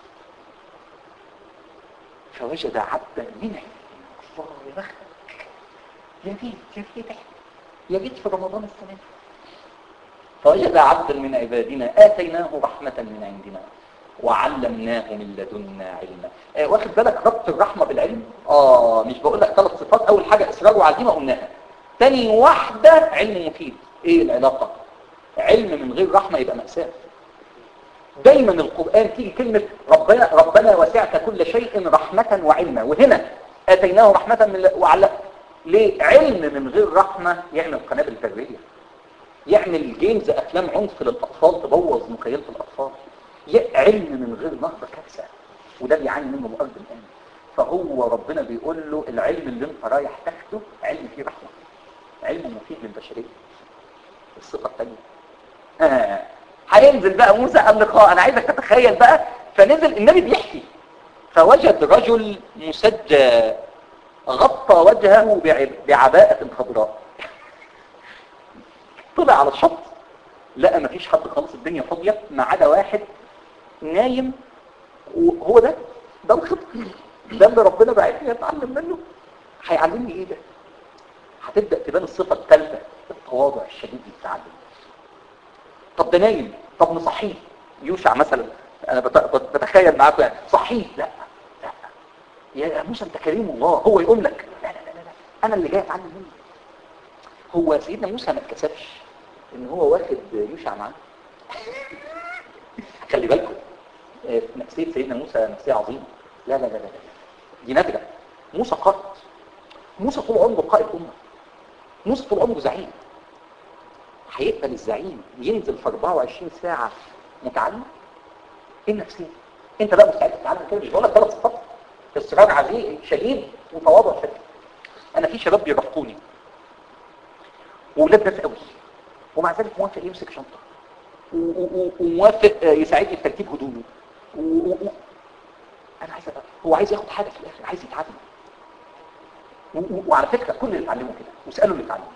فوجد عبدا من عبادنا الله يا بختك يا ريت يا ريت يا ريت في رمضان السنة دي فوجد عبدا من عبادنا آتيناه رحمة من عندنا وعلمناه من لدنا علما آه واخد بالك ربط الرحمة بالعلم اه مش بقول لك ثلاث صفات اول حاجة اصرار وعزيمة قلناها تاني واحدة علم مفيد ايه العلاقة علم من غير رحمة يبقى مأساة دايما القرآن تيجي كلمة ربنا ربنا وسعت كل شيء رحمة وعلما وهنا اتيناه رحمة من وعلم ليه علم من غير رحمة يعمل قنابل ذريه يعمل جيمز افلام عنف للاطفال تبوظ مخيلة الاطفال علم من غير نهضة كارثة وده بيعاني منه الارض الان فهو ربنا بيقول له العلم اللي انت رايح تاخده علم فيه رحمة علم مفيد للبشرية الصفة الثانية آه. هينزل بقى موسى اللقاء انا عايزك تتخيل بقى فنزل النبي بيحكي فوجد رجل مسجى غطى وجهه بعباءة خضراء طلع على الشط لقى مفيش حد خالص الدنيا فاضية ما عدا واحد نايم وهو ده ده الخطر ده اللي ربنا بعتني اتعلم منه هيعلمني ايه ده هتبدأ تبان الصفة الثالثة التواضع الشديد للتعلم طب ده نايم طب نصحيه يوشع مثلا انا بتخيل معاكم يعني صحيه لا لا يا موسى انت كريم الله هو يقول لك لا لا لا لا انا اللي جاي اتعلم منه هو سيدنا موسى ما اتكسفش ان هو واخد يوشع معاه خلي بالكم نفسية سيدنا موسى نفسية عظيمة لا لا لا لا دي نادرة موسى قائد موسى طول عمره قائد أمة موسى طول عمره زعيم هيقبل الزعيم ينزل في 24 ساعة متعلم ايه النفسية انت بقى مستعد تتعلم كده مش بقول لك ثلاث صفات اصرار عزيز شديد وتواضع شديد انا في شباب بيرافقوني وولاد ناس قوي ومع ذلك موافق يمسك شنطه وموافق يساعدني في ترتيب هدومه و... و... انا عايز أبقى. هو عايز ياخد حاجه في الاخر عايز يتعلم و... و... وعلى فكره كل اللي اتعلموا كده واسالوا اللي اتعلموا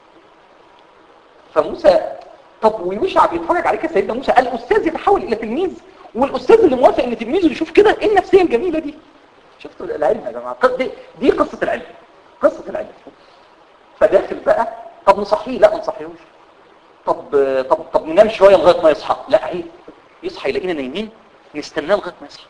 فموسى طب ويوشع بيتفرج عليك سيدنا موسى الاستاذ يتحول الى تلميذ والاستاذ اللي موافق ان تلميذه يشوف كده ايه النفسيه الجميله دي شفتوا العلم يا جماعه دي, دي قصه العلم قصه العلم فداخل بقى طب نصحيه لا ما نصحيهوش طب طب طب ننام شويه لغايه ما يصحى لا عيب يصحى يلاقينا نايمين نستناه لغايه ما يصحى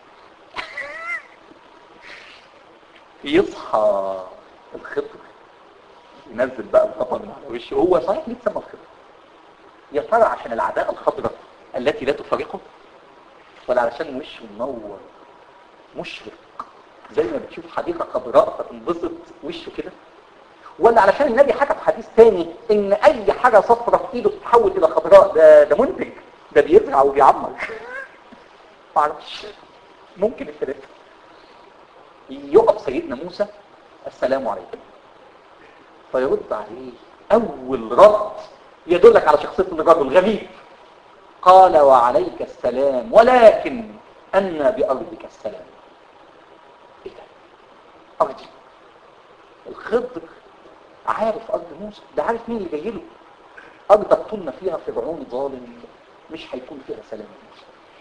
يصحى الخضر ينزل بقى القطر من على وشه هو صحيح ليه اتسمى الخضر يا ترى عشان العداء الخضراء التي لا تفارقه ولا علشان وشه منور مشرق زي ما بتشوف حديقه خضراء فتنبسط وشه كده ولا علشان النبي حكى في حديث تاني ان اي حاجة صفرة في ايده تتحول الى خضراء ده ده منتج ده بيزرع وبيعمر معرفش ممكن الثلاثة يقف سيدنا موسى السلام عليكم فيرد عليه اول رد يدلك على شخصية الرجل غريب قال وعليك السلام ولكن أن بأرضك السلام ايه ده أرضي الخضر عارف أرض موسى ده عارف مين اللي جاي له أرضك طول ما فيها فرعون ظالم مش هيكون فيها سلام موسى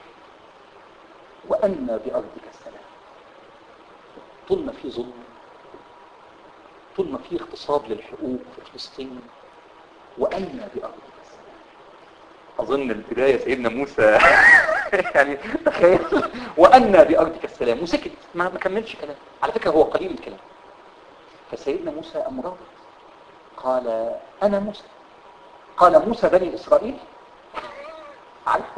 وأن بأرضك السلام طول ما في ظلم طول ما في اغتصاب للحقوق في فلسطين وأن بأرضك السلام أظن البداية سيدنا موسى يعني تخيل وأن بأرضك السلام وسكت ما ما كملش كلام على فكرة هو قليل الكلام فسيدنا موسى أمرض قال أنا موسى قال موسى بني إسرائيل عارفه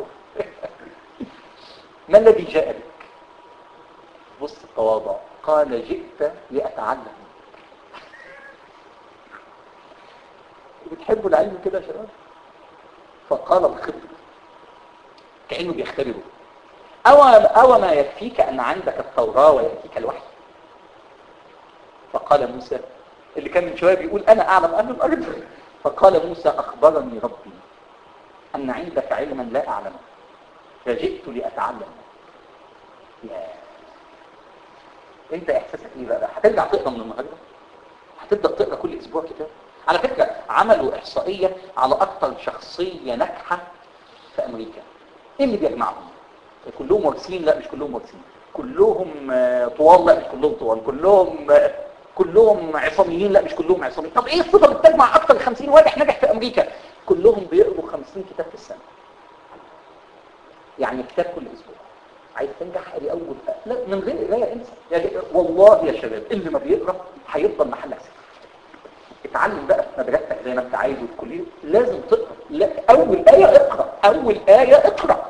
ما الذي جاء بك بص التواضع قال جئت لأتعلم بتحبوا العلم كده يا شباب فقال الخضر كأنه بيختبره أو, أو ما يكفيك أن عندك التوراة ويأتيك الوحي فقال موسى اللي كان من شوية بيقول أنا أعلم أهل الأرض فقال موسى أخبرني ربي أن عندك علما لا أعلمه فجئت لأتعلم يا انت احساسك ايه بقى هترجع تقرا من النهارده هتبدا تقرا كل اسبوع كتاب على فكره عملوا احصائيه على اكثر شخصيه ناجحه في امريكا ايه اللي بيجمعهم كلهم وارثين لا مش كلهم وارثين كلهم طوال لا مش كلهم طوال كلهم كلهم عصاميين لا مش كلهم عصاميين طب ايه الصفه اللي بتجمع اكتر من 50 واحد نجح في امريكا كلهم بيقروا 50 كتاب في السنه يعني كتاب كل اسبوع عايز تنجح ادي اول لا من غير قرايه انسى يعني والله يا شباب اللي ما بيقرا هيفضل محلك سر اتعلم بقى في مدرستك زي ما انت عايز وفي كليه لازم تقرا لا اول ايه اقرا اول ايه اقرا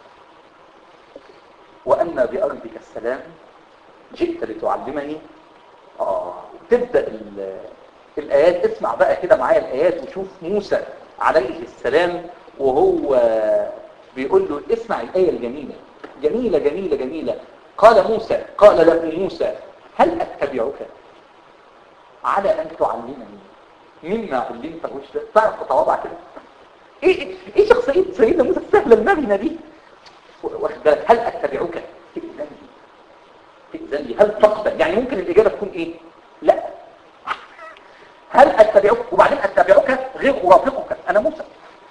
وأن بأرضك السلام جئت لتعلمني آه تبدأ ال- الآيات اسمع بقى كده معايا الآيات وشوف موسى عليه السلام وهو بيقول له اسمع الآية الجميلة جميلة جميلة جميلة قال موسى قال له موسى هل أتبعك على أن تعلمني مما علمت رشدا تعرف تتواضع كده ايه ايه شخصية سيدنا موسى السهلة المرنة دي واخد بالك هل اتبعك تأذن لي تأذن لي هل تقبل يعني ممكن الإجابة تكون ايه لا هل اتبعك وبعدين اتبعك غير ارافقك انا موسى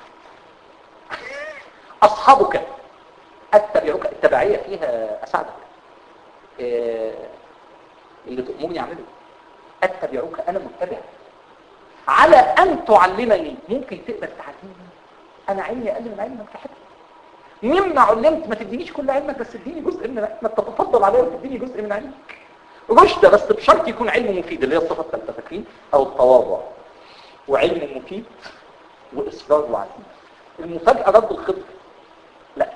اصحابك اتبعك التبعية فيها اساعدك إيه اللي تأمرني اعمله اتبعك انا متبع على ان تعلمني ممكن تقبل تعلمني انا علمي اقل من علمك في حته مما علمت ما تدينيش كل علمك بس اديني جزء من ما تتفضل عليا وتديني جزء من علمك رشد بس بشرط يكون علم مفيد اللي هي الصفه الثالثه فاكرين او التواضع وعلم مفيد واصرار وعزيمه المفاجاه رد الخبر لا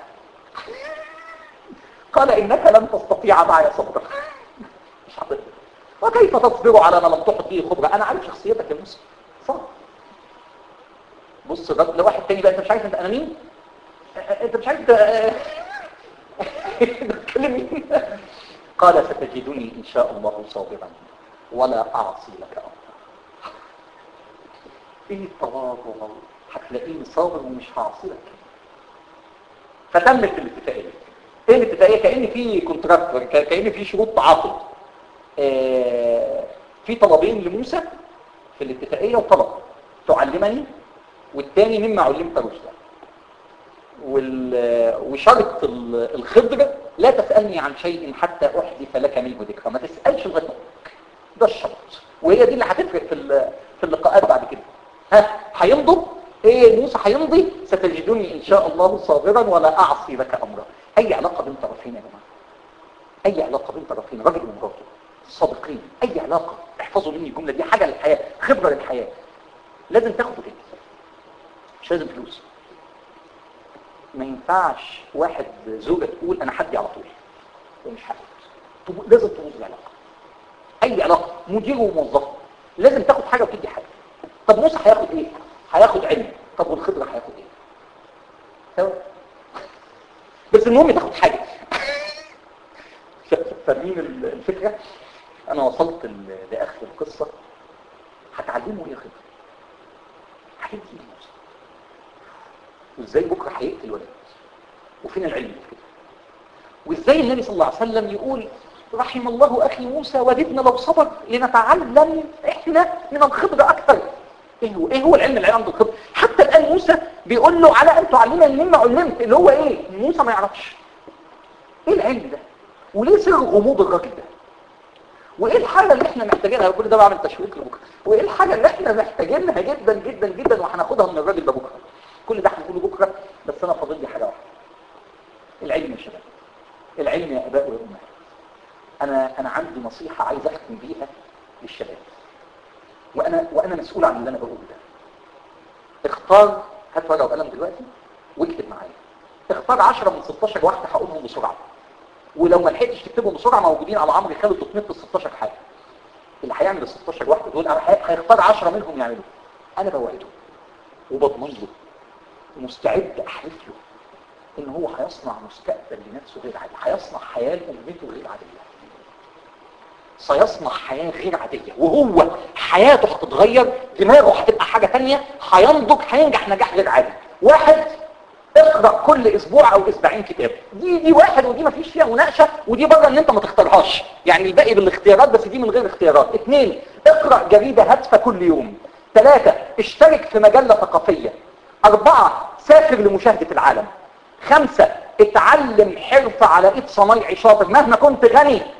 قال انك لن تستطيع معي صبرا مش هتقدر وكيف تصبر على ما لم تحط فيه خبره انا عارف شخصيتك يا موسى صح بص الرجل لواحد تاني بقى انت مش عارف انت انا مين انت مش عارف بتكلم مين قال ستجدني ان شاء الله صابرا ولا اعصي لك امرا ايه التواضع هتلاقيني صابر ومش هعصي لك فتمت الاتفاقيه ايه الاتفاقيه كان في كونتراكت كان في شروط تعاقد آه في طلبين لموسى في الاتفاقيه وطلب تعلمني والتاني مما علمت رشدا وشرط الخضر لا تسألني عن شيء حتى أحدث لك منه ذكرى ما تسألش لغاية ده الشرط وهي دي اللي هتفرق في في اللقاءات بعد كده ها هيمضوا ايه موسى هيمضي ستجدني ان شاء الله صابرا ولا اعصي لك امرا اي علاقه بين طرفين يا جماعه اي علاقه بين طرفين راجل ومراته صادقين اي علاقه احفظوا مني الجمله دي حاجه للحياه خبره للحياه لازم تاخدوا كده مش لازم فلوس ما ينفعش واحد زوجة تقول انا حدي على طول ومش هاخد لازم تبوظ العلاقة اي علاقة مدير وموظف لازم تاخد حاجة وتدي حاجة طب موسى هياخد ايه هياخد علم طب والخضرة هياخد ايه سواء بس المهم تاخد حاجة فاهمين الفكرة انا وصلت لاخر القصة هتعلموا ايه خضرة هتدي ايه موسى وازاي بكرة هيقتل ولد وفين العلم في كده وازاي النبي صلى الله عليه وسلم يقول رحم الله اخي موسى وددنا لو صبر لنتعلم احنا من الخبرة اكثر ايه هو ايه هو العلم اللي عنده الخبرة حتى الان موسى بيقول له على ان تعلمني مما علمت اللي هو ايه موسى ما يعرفش ايه العلم ده وليه سر غموض الراجل ده وايه الحاجة اللي احنا محتاجينها كل ده بعمل تشويق لبكره وايه الحاجة اللي احنا محتاجينها جدا جدا جدا وهناخدها من الراجل ده بكره كل ده هنقوله بكره بس انا فاضل لي حاجه واحده العلم يا شباب العلم يا اباء وامهات انا انا عندي نصيحه عايز اختم بيها للشباب وانا وانا مسؤول عن اللي انا بقوله ده اختار هات ورقه وقلم دلوقتي واكتب معايا اختار 10 من 16 واحده هقولهم بسرعه ولو ما لحقتش تكتبهم بسرعه موجودين على عمرو خالد دوت نت ال 16 حاجه اللي هيعمل ال 16 واحده دول هيختار 10 منهم يعملوا انا بوعده وبضمن له مستعد احلف له ان هو هيصنع مستقبل لنفسه غير عادي هيصنع حياة لأمته غير عادية سيصنع حياة غير عادية وهو حياته هتتغير دماغه هتبقى حاجة تانية هينضج هينجح نجاح غير عادي واحد اقرأ كل اسبوع او اسبوعين كتاب دي دي واحد ودي ما فيش فيها مناقشة ودي بره ان انت ما تختارهاش يعني الباقي بالاختيارات بس دي من غير اختيارات اثنين اقرأ جريدة هادفة كل يوم ثلاثة اشترك في مجلة ثقافية أربعة سافر لمشاهدة العالم خمسة اتعلم حرفة على ايد صنايعي شاطر مهما كنت غني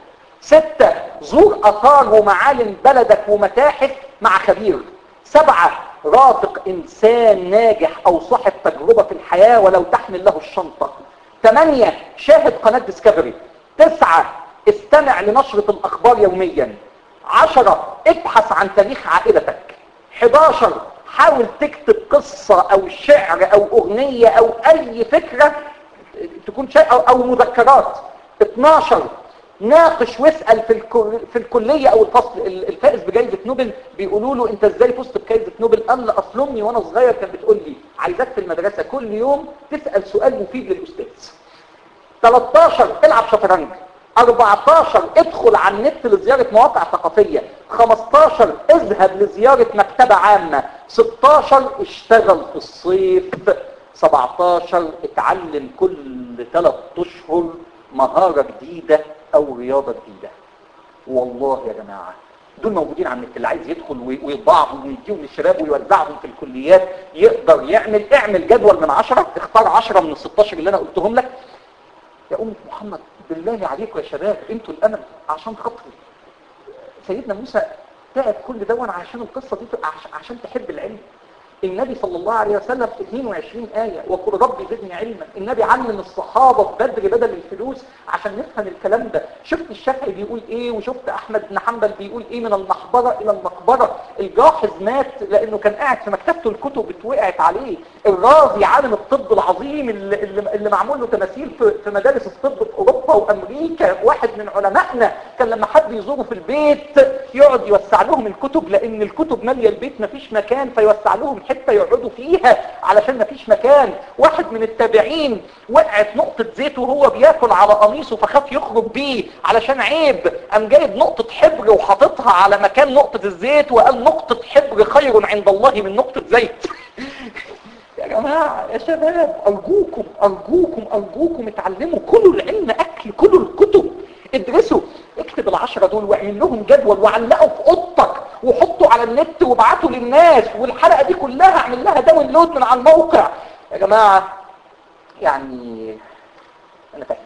ستة زور اثار ومعالم بلدك ومتاحف مع خبير سبعة رافق انسان ناجح او صاحب تجربة في الحياة ولو تحمل له الشنطة ثمانية شاهد قناة ديسكفري تسعة استمع لنشرة الاخبار يوميا عشرة ابحث عن تاريخ عائلتك 11 حاول تكتب قصة او شعر او اغنية او اي فكرة تكون شيء او, أو مذكرات 12 ناقش واسأل في, الكل في الكلية او الفصل الفائز بجائزة نوبل بيقولوا له انت ازاي فزت بجائزة نوبل قال لي اصل امي وانا صغير كانت بتقول لي عايزاك في المدرسة كل يوم تسأل سؤال مفيد للاستاذ 13 العب شطرنج 14 ادخل على النت لزيارة مواقع ثقافية 15 اذهب لزيارة مكتبة عامة 16 اشتغل في الصيف 17 اتعلم كل 3 اشهر مهارة جديدة او رياضة جديدة والله يا جماعة دول موجودين على النت اللي عايز يدخل ويطبعهم ويديهم للشباب ويوزعهم في الكليات يقدر يعمل اعمل جدول من 10 اختار 10 من ال 16 اللي انا قلتهم لك يا أمة محمد بالله عليكم يا شباب انتوا الأمل عشان خاطري سيدنا موسى تعب كل دون عشان القصة دي عشان تحب العلم النبي صلى الله عليه وسلم في 22 آية وقل ربي زدني علما النبي علم الصحابة في بدر بدل الفلوس عشان نفهم الكلام ده شفت الشافعي بيقول ايه وشفت احمد بن حنبل بيقول ايه من المحبرة الى المقبرة الجاحظ مات لانه كان قاعد في مكتبته الكتب اتوقعت عليه الرازي عالم الطب العظيم اللي, اللي معمول له تماثيل في, في مدارس الطب في اوروبا وامريكا واحد من علمائنا كان لما حد يزوره في البيت يقعد يوسع لهم الكتب لان الكتب ماليه البيت مفيش مكان فيوسع لهم حتة يقعدوا فيها علشان مفيش مكان واحد من التابعين وقعت نقطة زيت وهو بياكل على قميصه فخاف يخرج بيه علشان عيب قام جايب نقطة حبر وحاططها على مكان نقطة الزيت وقال نقطة حبر خير عند الله من نقطة زيت يا جماعة يا شباب أرجوكم أرجوكم أرجوكم اتعلموا كلوا العلم أكل كلوا الكتب ادرسوا اكتب العشرة دول واعمل لهم جدول وعلقوا في اوضتك وحطوا على النت وابعتوا للناس والحلقة دي كلها اعمل لها داونلود من على الموقع يا جماعة يعني انا تعبت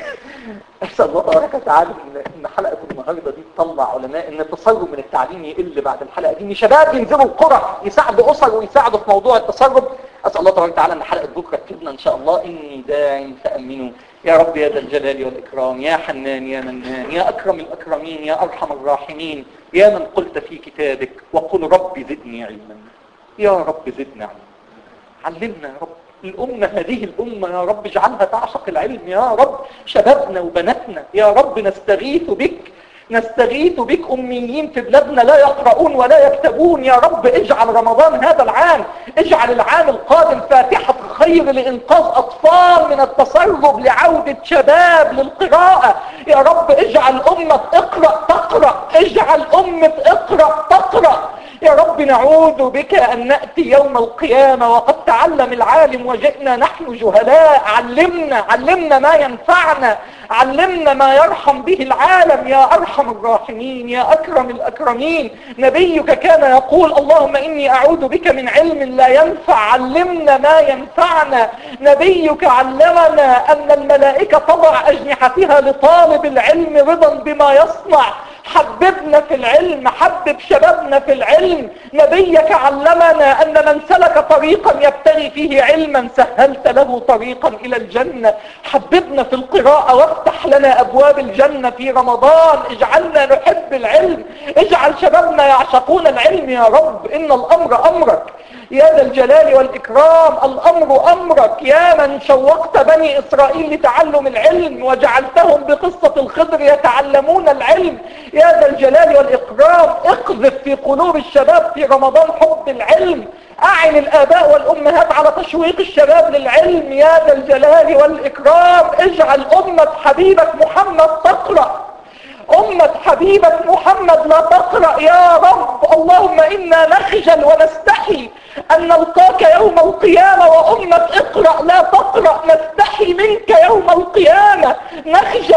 اسال الله تبارك وتعالى ان ان حلقه النهارده دي تطلع علماء ان التسرب من التعليم يقل بعد الحلقه دي ان شباب ينزلوا القرى يساعدوا اسر ويساعدوا في موضوع التسرب اسال الله تبارك وتعالى ان حلقه بكره تفيدنا ان شاء الله اني داع فامنوا يا رب يا ذا الجلال والاكرام يا حنان يا منان يا اكرم الاكرمين يا ارحم الراحمين يا من قلت في كتابك وقل رب زدني علما يا رب زدنا علما علمنا يا رب الأمة هذه الأمة يا رب اجعلها تعشق العلم يا رب شبابنا وبناتنا يا رب نستغيث بك نستغيث بك أميين في بلادنا لا يقرؤون ولا يكتبون يا رب اجعل رمضان هذا العام اجعل العام القادم فاتحة خير لإنقاذ أطفال من التسرب لعودة شباب للقراءة يا رب اجعل أمة اقرأ تقرأ اجعل أمة اقرأ تقرأ يا رب نعوذ بك أن نأتي يوم القيامة وقد تعلم العالم وجئنا نحن جهلاء علمنا علمنا ما ينفعنا علمنا ما يرحم به العالم يا أرحم الراحمين يا أكرم الأكرمين نبيك كان يقول اللهم إني أعوذ بك من علم لا ينفع علمنا ما ينفعنا نبيك علمنا أن الملائكة تضع أجنحتها لطالب العلم رضا بما يصنع حببنا في العلم حبب شبابنا في العلم نبيك علمنا أن من سلك طريقا يبتغي فيه علما سهلت له طريقا إلى الجنة حببنا في القراءة وافتح لنا أبواب الجنة في رمضان اجعلنا نحب العلم اجعل شبابنا يعشقون العلم يا رب إن الأمر أمرك يا ذا الجلال والإكرام الأمر أمرك يا من شوقت بني إسرائيل لتعلم العلم وجعلتهم بقصة الخضر يتعلمون العلم يا ذا الجلال والإكرام اقذف في قلوب الشباب في رمضان حب العلم أعن الآباء والأمهات على تشويق الشباب للعلم يا ذا الجلال والإكرام اجعل أمة حبيبك محمد تقرأ أمة حبيبك محمد لا تقرأ يا رب اللهم إنا نخجل ونستحي أن نلقاك يوم القيامة وأمة اقرأ لا تقرأ نستحي منك يوم القيامة نخجل الله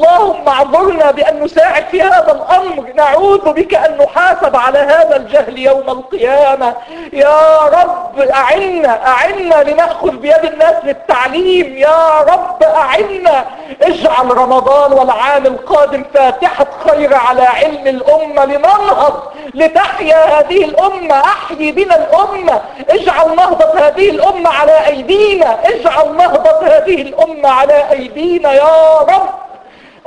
اللهم اعذرنا بأن نساعد في هذا الأمر نعوذ بك أن نحاسب على هذا الجهل يوم القيامة يا رب أعنا أعنا لنأخذ بيد الناس للتعليم يا رب أعنا اجعل رمضان والعام القادم فاتحة خير على علم الأمة لننهض لتحيا هذه الأمة أحيي بنا الأمة اجعل نهضة هذه الأمة على أيدينا اجعل نهضة هذه الأمة على أيدينا يا رب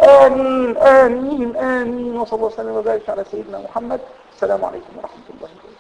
آمين آمين آمين وصلى الله وسلم وبارك على سيدنا محمد السلام عليكم ورحمة الله وبركاته